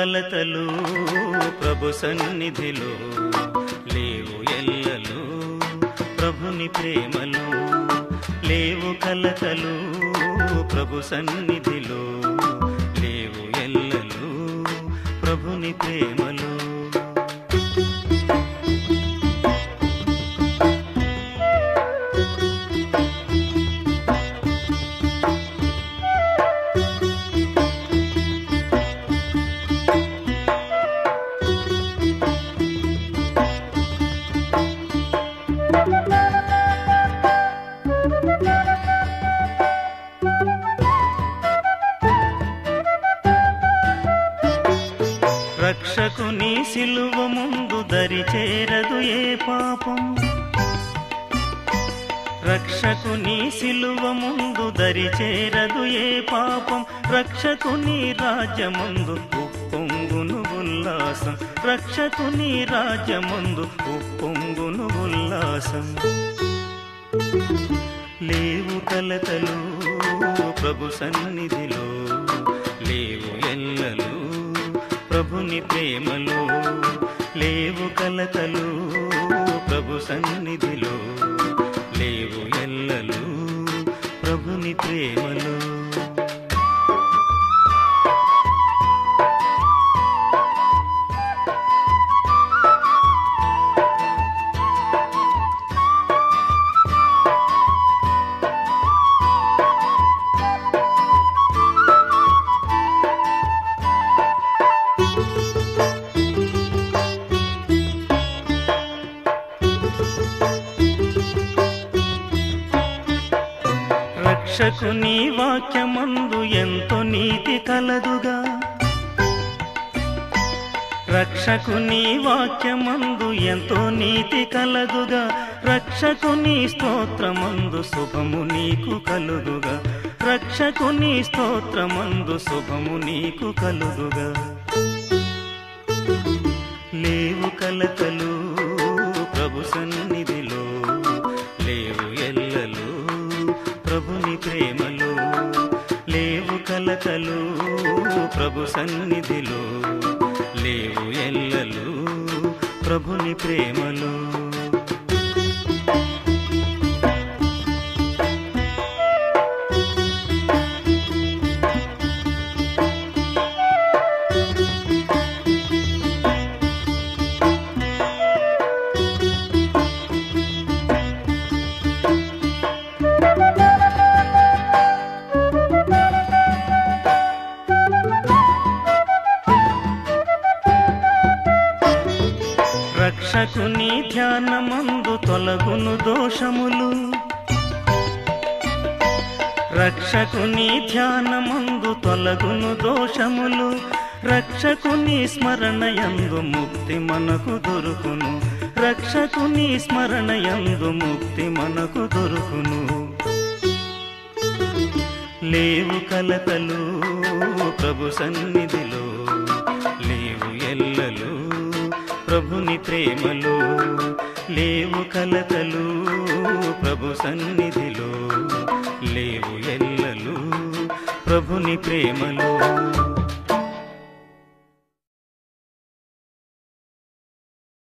కలతలు ప్రభు సన్నిధిలో లేవు ఎల్లలు ప్రభుని ప్రేమలో లేవు కలతలు ప్రభు సన్నిధిలో లేవు ఎల్లలు ప్రభుని ప్రేమలో రక్షకుని సిలువ ముందు దరి చేరదు ఏ పాపం రక్షకుని సిలువ ముందు దరి చేరదు ఏ పాపం రక్షకుని రాజ్యముందు ఉప్పొంగును ఉల్లాసం రక్షకుని రాజ్యముందు ఉప్పొంగును ఉల్లాసం లేవు కలతలు ప్రభు సన్నిధిలో లేవు ఎల్లలు ప్రభుని ప్రేమలో లేవు కలతలు ప్రభు సన్నిధిలో లేవు ఎల్లలు ప్రభుని ప్రేమలో రక్షకుని వాక్యమందు ఎంతో నీతి కలదుగా రక్షకుని వాక్యమందు ఎంతో నీతి కలదుగా రక్షకుని స్తోత్రమందు శుభము నీకు కలుగుగా రక్షకుని స్తోత్రమందు శుభము నీకు కలుగుగా లేవు కలతలు ప్రభు సన్నిధిలో లేవు ఎల్లలు ప్రభుని ప్రేమలో లేవు కలతలు ప్రభు సన్నిధిలో లేవు ఎల్లలు ప్రభుని ప్రేమలో రక్షకుని ధ్యానమందు తొలగును దోషములు రక్షకుని ధ్యానమందు తొలగును దోషములు రక్షకుని స్మరణయందు ముక్తి మనకు దొరుకును రక్షకుని స్మరణయందు ముక్తి మనకు దొరుకును లేవు కలతలు ప్రభు సన్నిధిలో లేవు ఎల్లలు ప్రభుని ప్రేమలో లేవు కలతలు ప్రభు సన్నిధిలో లేవు ఎల్లలు ప్రభుని ప్రేమలో